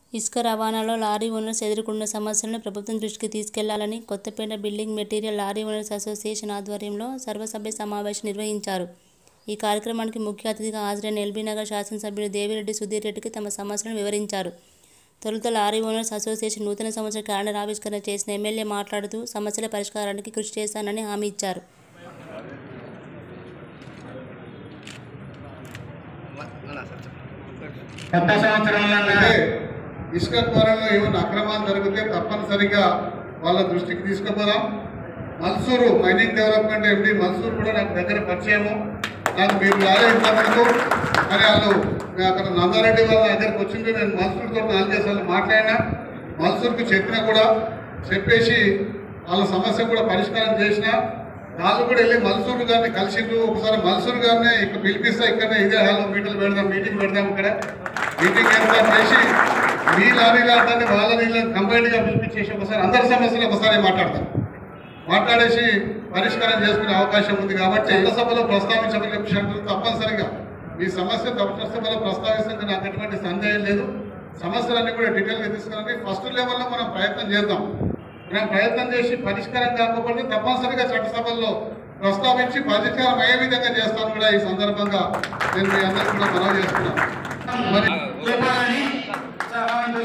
ఇసుక రవాణాలో lorry owners ఎదుర్కొంటున్న సమస్యలను ప్రభుత్వం దృష్టికి తీసుకెళ్లాలని Kothapeta building material lorry owners association ఆధ్వర్యంలో సర్వసభ్య సమావేశం నిర్వహించారు ఈ కార్యక్రమానికి ముఖ్య అతిథిగా హాజరైన ఎల్బీనగర్ శాసనసభ్యులు దేవిరెడ్డి సుధీర్ రెడ్డికి తమ సమస్యలను వివరించారు తొలుత లారీ ఓనర్స్ అసోసియేషన్ నూతన సంవత్సర క్యాలెండర్ ఆవిష్కరణ చేసిన ఎమ్మెల్యే మాట్లాడుతూ సమస్యల పరిష్కారానికి కృషి చేస్తానని హామీ ఇచ్చారు కొత్త సంవత్సరంలో అయితే ఇసుక త్వరలో ఏమైనా అక్రమాలు జరిగితే తప్పనిసరిగా వాళ్ళ దృష్టికి తీసుకుపోదాం మల్సూరు మైనింగ్ డెవలప్మెంట్ ఎండి మల్సూరు కూడా నాకు దగ్గర పరిచయము నాకు మీరు రాలే ఇంతవరకు మరి వాళ్ళు నేను అక్కడ నందారెడ్డి వాళ్ళ దగ్గరికి వచ్చింది నేను మల్సూరుతో నాలుగైదు సార్లు మాట్లాడినా మల్సూరుకి చెప్పినా కూడా చెప్పేసి వాళ్ళ సమస్య కూడా పరిష్కారం చేసిన వాళ్ళు కూడా వెళ్ళి మల్సూరు గారిని కలిసిండ్రు ఒకసారి మల్సూరు గారిని ఇక్కడ పిలిపిస్తా ఇక్కడనే ఇదే హాల్లో మీటింగ్ పెడదాం మీటింగ్ పెడదాం ఇక్కడ మీటింగ్ ఏర్పాటు చేసి మీ లారీ లాంటి వాళ్ళ నీళ్ళని కంబైన్డ్గా పిలిపించేసి ఒకసారి అందరి సమస్యలు ఒకసారి మాట్లాడతాం మాట్లాడేసి పరిష్కారం చేసుకునే అవకాశం ఉంది కాబట్టి చట్టసభలో ప్రస్తావించబడిన విషయాలు తప్పనిసరిగా మీ సమస్య చట్టసభలో ప్రస్తావిస్తే నాకు ఎటువంటి సందేహం లేదు సమస్యలన్నీ కూడా డీటెయిల్గా తీసుకురండి ఫస్ట్ లెవెల్లో మనం ప్రయత్నం చేద్దాం మనం ప్రయత్నం చేసి పరిష్కారం కాకపోతే తప్పనిసరిగా చట్టసభల్లో ప్రస్తావించి పరిష్కారం అయ్యే విధంగా చేస్తాను కూడా ఈ సందర్భంగా నేను మీ అందరికీ కూడా మనవి చేస్తున్నాను మరి చెప్పాలని సభావంతుల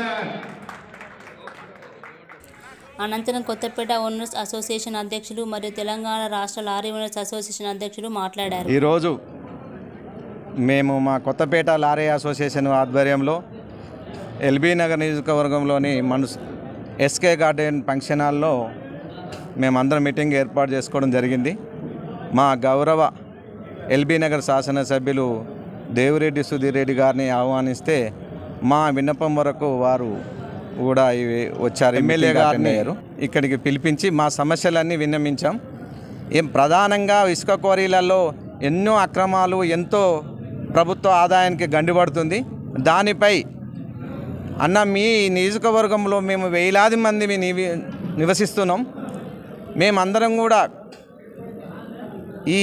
అనంతరం కొత్తపేట ఓనర్స్ అసోసియేషన్ అధ్యక్షులు మరియు తెలంగాణ రాష్ట్ర లారీ ఓనర్స్ అసోసియేషన్ అధ్యక్షులు మాట్లాడారు ఈరోజు మేము మా కొత్తపేట లారీ అసోసియేషన్ ఆధ్వర్యంలో ఎల్బీ నగర్ నియోజకవర్గంలోని మనసు ఎస్కే గార్డెన్ ఫంక్షన్ హాల్లో మేమందరం మీటింగ్ ఏర్పాటు చేసుకోవడం జరిగింది మా గౌరవ ఎల్బీ నగర్ శాసనసభ్యులు దేవిరెడ్డి సుధీర్ రెడ్డి గారిని ఆహ్వానిస్తే మా విన్నపం వరకు వారు కూడా ఇవి వచ్చారు ఎమ్మెల్యే గారిని ఇక్కడికి పిలిపించి మా సమస్యలన్నీ విన్నమించాం ఏం ప్రధానంగా ఇసుక క్వారీలలో ఎన్నో అక్రమాలు ఎంతో ప్రభుత్వ ఆదాయానికి గండిపడుతుంది దానిపై అన్న మీ నియోజకవర్గంలో మేము వేలాది మంది మీ నివి నివసిస్తున్నాం మేమందరం కూడా ఈ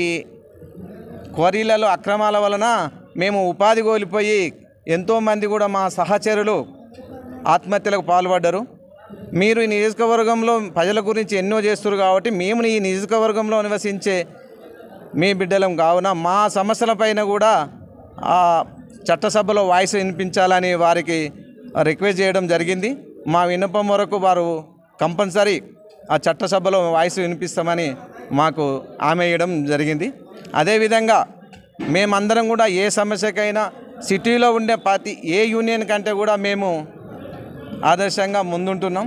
క్వారీలలో అక్రమాల వలన మేము ఉపాధి కోల్పోయి ఎంతోమంది కూడా మా సహచరులు ఆత్మహత్యలకు పాల్పడ్డారు మీరు ఈ నియోజకవర్గంలో ప్రజల గురించి ఎన్నో చేస్తారు కాబట్టి మేము ఈ నియోజకవర్గంలో నివసించే మీ బిడ్డలం కావున మా సమస్యలపైన కూడా ఆ చట్టసభలో వాయిస్ వినిపించాలని వారికి రిక్వెస్ట్ చేయడం జరిగింది మా విన్నపం వరకు వారు కంపల్సరీ ఆ చట్టసభలో వాయిస్ వినిపిస్తామని మాకు హామీ ఇవ్వడం జరిగింది అదేవిధంగా మేమందరం కూడా ఏ సమస్యకైనా సిటీలో ఉండే ప్రతి ఏ యూనియన్ కంటే కూడా మేము ఆదర్శంగా ముందుంటున్నాం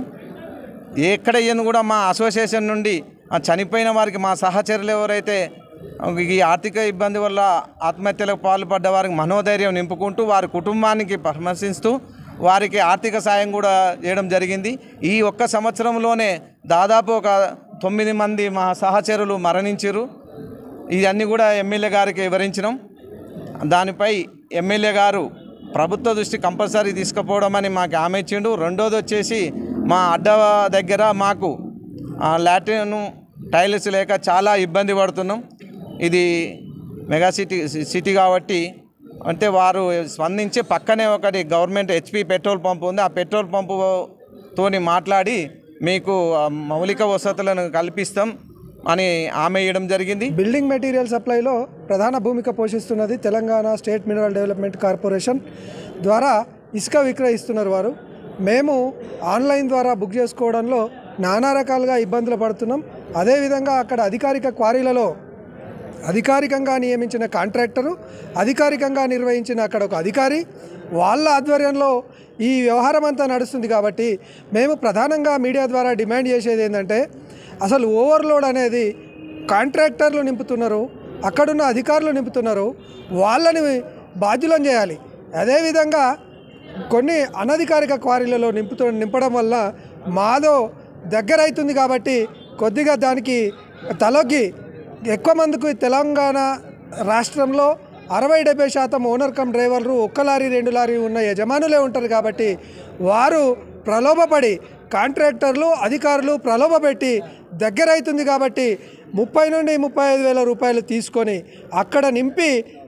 ఎక్కడ ఈయన కూడా మా అసోసియేషన్ నుండి ఆ చనిపోయిన వారికి మా సహచరులు ఎవరైతే ఈ ఆర్థిక ఇబ్బంది వల్ల ఆత్మహత్యలకు పాల్పడ్డ వారికి మనోధైర్యం నింపుకుంటూ వారి కుటుంబానికి పరామర్శిస్తూ వారికి ఆర్థిక సాయం కూడా చేయడం జరిగింది ఈ ఒక్క సంవత్సరంలోనే దాదాపు ఒక తొమ్మిది మంది మా సహచరులు మరణించారు ఇవన్నీ కూడా ఎమ్మెల్యే గారికి వివరించినాం దానిపై ఎమ్మెల్యే గారు ప్రభుత్వ దృష్టి కంపల్సరీ తీసుకుపోవడం అని మాకు హామీ ఇచ్చిండు రెండోది వచ్చేసి మా అడ్డ దగ్గర మాకు ఆ లాట్రిన్ టైల్స్ లేక చాలా ఇబ్బంది పడుతున్నాం ఇది మెగా సిటీ సిటీ కాబట్టి అంటే వారు స్పందించి పక్కనే ఒకటి గవర్నమెంట్ హెచ్పి పెట్రోల్ పంపు ఉంది ఆ పెట్రోల్ పంపుతోని మాట్లాడి మీకు ఆ మౌలిక వసతులను కల్పిస్తాం అని హామీ ఇవ్వడం జరిగింది బిల్డింగ్ మెటీరియల్ సప్లైలో ప్రధాన భూమిక పోషిస్తున్నది Telangana state mineral development corporation ద్వారా ఇసుక విక్రయిస్తున్నారు వారు మేము ఆన్లైన్ ద్వారా బుక్ చేసుకోవడంలో నానా రకాలుగా ఇబ్బందులు పడుతున్నాం అదేవిధంగా అక్కడ అధికారిక క్వారీలలో అధికారికంగా నియమించిన కాంట్రాక్టరు అధికారికంగా నిర్వహించిన అక్కడ ఒక అధికారి వాళ్ళ ఆధ్వర్యంలో ఈ వ్యవహారం అంతా నడుస్తుంది కాబట్టి మేము ప్రధానంగా మీడియా ద్వారా డిమాండ్ చేసేది ఏంటంటే అసలు ఓవర్లోడ్ అనేది కాంట్రాక్టర్లు నింపుతున్నారు అక్కడున్న అధికారులు నింపుతున్నారు వాళ్ళని బాధ్యులను చేయాలి అదేవిధంగా కొన్ని అనధికారిక క్వారీలలో నింపుతూ నింపడం వల్ల మాదో దగ్గర అవుతుంది కాబట్టి కొద్దిగా దానికి తలొగ్గి ఎక్కువ మందికి తెలంగాణ రాష్ట్రంలో అరవై డెబ్బై శాతం ఓనర్ కమ్ డ్రైవర్లు ఒక్క లారీ రెండు లారీ ఉన్న యజమానులే ఉంటారు కాబట్టి వారు ప్రలోభపడి కాంట్రాక్టర్లు అధికారులు ప్రలోభపెట్టి దగ్గర అవుతుంది కాబట్టి ముప్పై నుండి ముప్పై ఐదు వేల రూపాయలు తీసుకొని అక్కడ నింపి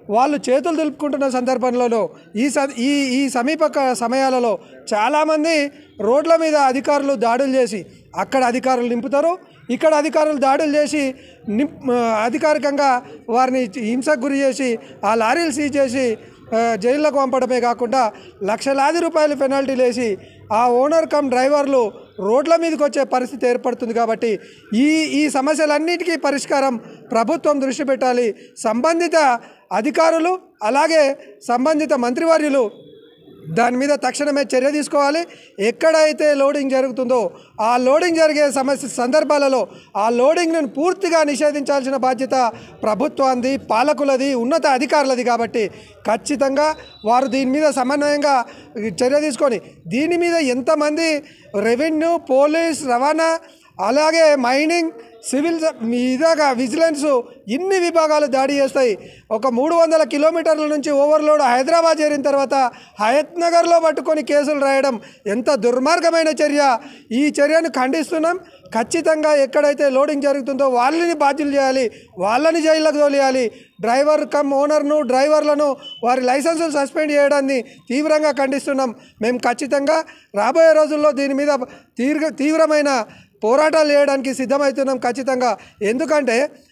వాళ్ళు చేతులు దులుపుకుంటున్న సందర్భంలోనూ ఈ స ఈ ఈ సమీప క- సమయాలలో చాలామంది రోడ్ల మీద అధికారులు దాడులు చేసి అక్కడ అధికారులు నింపుతారు ఇక్కడ అధికారులు దాడులు చేసి నింప్ అధికారికంగా వారిని హింసకు గురి చేసి ఆ లారీలు సీజ్ చేసి ఆ, జైల్లోకి పంపడమే కాకుండా లక్షలాది రూపాయలు పెనాల్టీలు వేసి ఆ ఓనర్ కమ్ డ్రైవర్లు రోడ్ల మీదకి వచ్చే పరిస్థితి ఏర్పడుతుంది కాబట్టి ఈ ఈ సమస్యలన్నిటికీ పరిష్కారం ప్రభుత్వం దృష్టి పెట్టాలి సంబంధిత అధికారులు అలాగే సంబంధిత మంత్రివర్యులు దాని మీద తక్షణమే చర్య తీసుకోవాలి ఎక్కడైతే లోడింగ్ జరుగుతుందో ఆ లోడింగ్ జరిగే సమస్య సందర్భాలలో ఆ లోడింగ్ను పూర్తిగా నిషేధించాల్సిన బాధ్యత ప్రభుత్వాన్ని పాలకులది ఉన్నత అధికారులది కాబట్టి ఖచ్చితంగా వారు దీని మీద సమన్వయంగా చర్య తీసుకొని దీని మీద ఎంతమంది రెవెన్యూ పోలీస్ రవాణా అలాగే మైనింగ్ సివిల్ ఇదాగా విజిలెన్స్ ఇన్ని విభాగాలు దాడి చేస్తాయి ఒక మూడు వందల కిలోమీటర్ల నుంచి ఓవర్లోడ్ హైదరాబాద్ చేరిన తర్వాత హయత్ నగర్లో పట్టుకొని కేసులు రాయడం ఎంత దుర్మార్గమైన చర్య ఈ చర్యను ఖండిస్తున్నాం ఖచ్చితంగా ఎక్కడైతే లోడింగ్ జరుగుతుందో వాళ్ళని బాధ్యులు చేయాలి వాళ్ళని జైల్లోకి తోలియాలి డ్రైవర్ కమ్ ఓనర్ను డ్రైవర్లను వారి లైసెన్సులు సస్పెండ్ చేయడాన్ని తీవ్రంగా ఖండిస్తున్నాం మేము ఖచ్చితంగా రాబోయే రోజుల్లో దీని మీద తీవ్ర తీవ్రమైన పోరాటాలు చేయడానికి సిద్ధమవుతున్నాం ఖచ్చితంగా ఎందుకంటే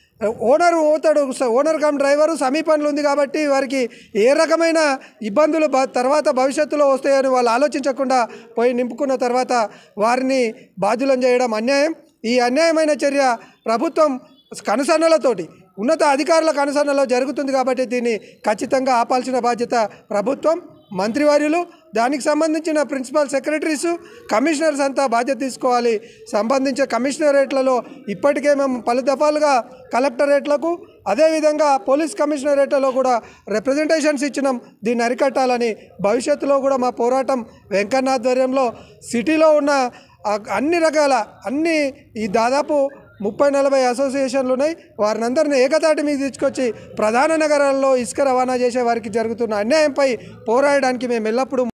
ఓనర్ పోతాడు స- ఓనర్ కమ్ డ్రైవరు సమీపంలో ఉంది కాబట్టి వారికి ఏ రకమైన ఇబ్బందులు బ- తర్వాత భవిష్యత్తులో వస్తాయని వాళ్ళు ఆలోచించకుండా పోయి నింపుకున్న తర్వాత వారిని బాధ్యులను చేయడం అన్యాయం ఈ అన్యాయమైన చర్య ప్రభుత్వం కనుసన్నలతోటి ఉన్నత అధికారుల కనుసన్నలో జరుగుతుంది కాబట్టి దీన్ని ఖచ్చితంగా ఆపాల్సిన బాధ్యత ప్రభుత్వం మంత్రివర్యులు దానికి సంబంధించిన ప్రిన్సిపల్ సెక్రటరీస్ కమిషనర్స్ అంతా బాధ్యత తీసుకోవాలి సంబంధించిన కమిషనరేట్లలో ఇప్పటికే మేము పలు దఫాలుగా కలెక్టరేట్లకు అదేవిధంగా పోలీస్ కమిషనరేట్లలో కూడా రిప్రజెంటేషన్స్ ఇచ్చినాం దీన్ని అరికట్టాలని భవిష్యత్తులో కూడా మా పోరాటం వెంకన్న ఆధ్వర్యంలో సిటీలో ఉన్న ఆ అన్ని రకాల అన్ని ఈ దాదాపు ముప్పై నలభై అసోసియేషన్లు ఉన్నాయి వారిని అందరిని ఏకతాటి మీద తీసుకొచ్చి ప్రధాన నగరాల్లో ఇసుక రవాణా చేసే వారికి జరుగుతున్న అన్యాయంపై పోరాడడానికి మేము ఎల్లప్పుడూ